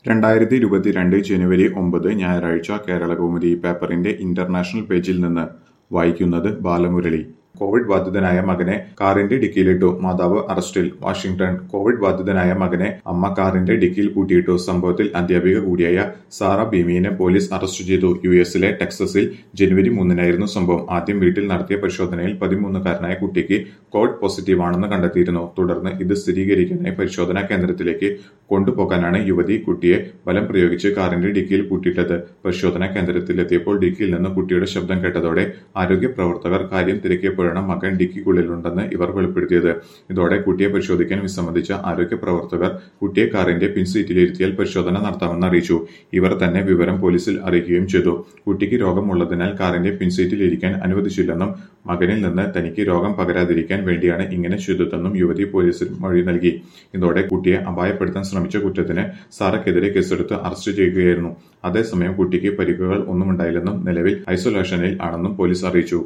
രണ്ടായിരത്തി ഇരുപത്തിരണ്ട് ജനുവരി ഒമ്പത് ഞായറാഴ്ച കേരളകൗമുദി പേപ്പറിന്റെ ഇന്റർനാഷണൽ പേജിൽ നിന്ന് വായിക്കുന്നത് ബാലമുരളി കോവിഡ് ബാധിതനായ മകനെ കാറിന്റെ ഡിക്കിയിലിട്ടു മാതാവ് അറസ്റ്റിൽ വാഷിംഗ്ടൺ കോവിഡ് ബാധിതനായ മകനെ അമ്മ കാറിന്റെ ഡിക്കിയിൽ പൂട്ടിയിട്ടു സംഭവത്തിൽ അധ്യാപിക കൂടിയായ സാറ ബീമിയെ പോലീസ് അറസ്റ്റ് ചെയ്തു യു എസിലെ ടെക്സസിൽ ജനുവരി മൂന്നിനായിരുന്നു സംഭവം ആദ്യം വീട്ടിൽ നടത്തിയ പരിശോധനയിൽ പതിമൂന്നുകാരനായ കുട്ടിക്ക് കോവിഡ് പോസിറ്റീവാണെന്ന് കണ്ടെത്തിയിരുന്നു തുടർന്ന് ഇത് സ്ഥിരീകരിക്കാനായി പരിശോധനാ കേന്ദ്രത്തിലേക്ക് കൊണ്ടുപോകാനാണ് യുവതി കുട്ടിയെ ബലം പ്രയോഗിച്ച് കാറിന്റെ ഡിക്കിയിൽ പൂട്ടിയിട്ടത് പരിശോധനാ കേന്ദ്രത്തിലെത്തിയപ്പോൾ ഡിക്കിയിൽ നിന്ന് കുട്ടിയുടെ ശബ്ദം കേട്ടതോടെ ആരോഗ്യ പ്രവർത്തകർ കാര്യം തിരക്കിയപ്പോഴാണ് മകൻ ഡിക്കിക്കുള്ളിലുണ്ടെന്ന് ഇവർ വെളിപ്പെടുത്തിയത് ഇതോടെ കുട്ടിയെ പരിശോധിക്കാൻ വിസമ്മതിച്ച ആരോഗ്യ പ്രവർത്തകർ കുട്ടിയെ കാറിന്റെ പിൻസീറ്റിലിരുത്തിയാൽ പരിശോധന നടത്താമെന്ന് അറിയിച്ചു ഇവർ തന്നെ വിവരം പോലീസിൽ അറിയിക്കുകയും ചെയ്തു കുട്ടിക്ക് രോഗമുള്ളതിനാൽ കാറിന്റെ പിൻസീറ്റിൽ ഇരിക്കാൻ അനുവദിച്ചില്ലെന്നും മകനിൽ നിന്ന് തനിക്ക് രോഗം പകരാതിരിക്കാൻ വേണ്ടിയാണ് ഇങ്ങനെ ചെയ്തതെന്നും യുവതി പോലീസിൽ മൊഴി നൽകി ഇതോടെ കുട്ടിയെ അപായപ്പെടുത്താൻ ശ്രമിച്ച കുറ്റത്തിന് സാറയ്ക്കെതിരെ കേസെടുത്ത് അറസ്റ്റ് ചെയ്യുകയായിരുന്നു അതേസമയം കുട്ടിക്ക് പരിക്കുകൾ ഒന്നുമുണ്ടായില്ലെന്നും നിലവിൽ ഐസൊലേഷനിൽ ആണെന്നും പോലീസ് അറിയിച്ചു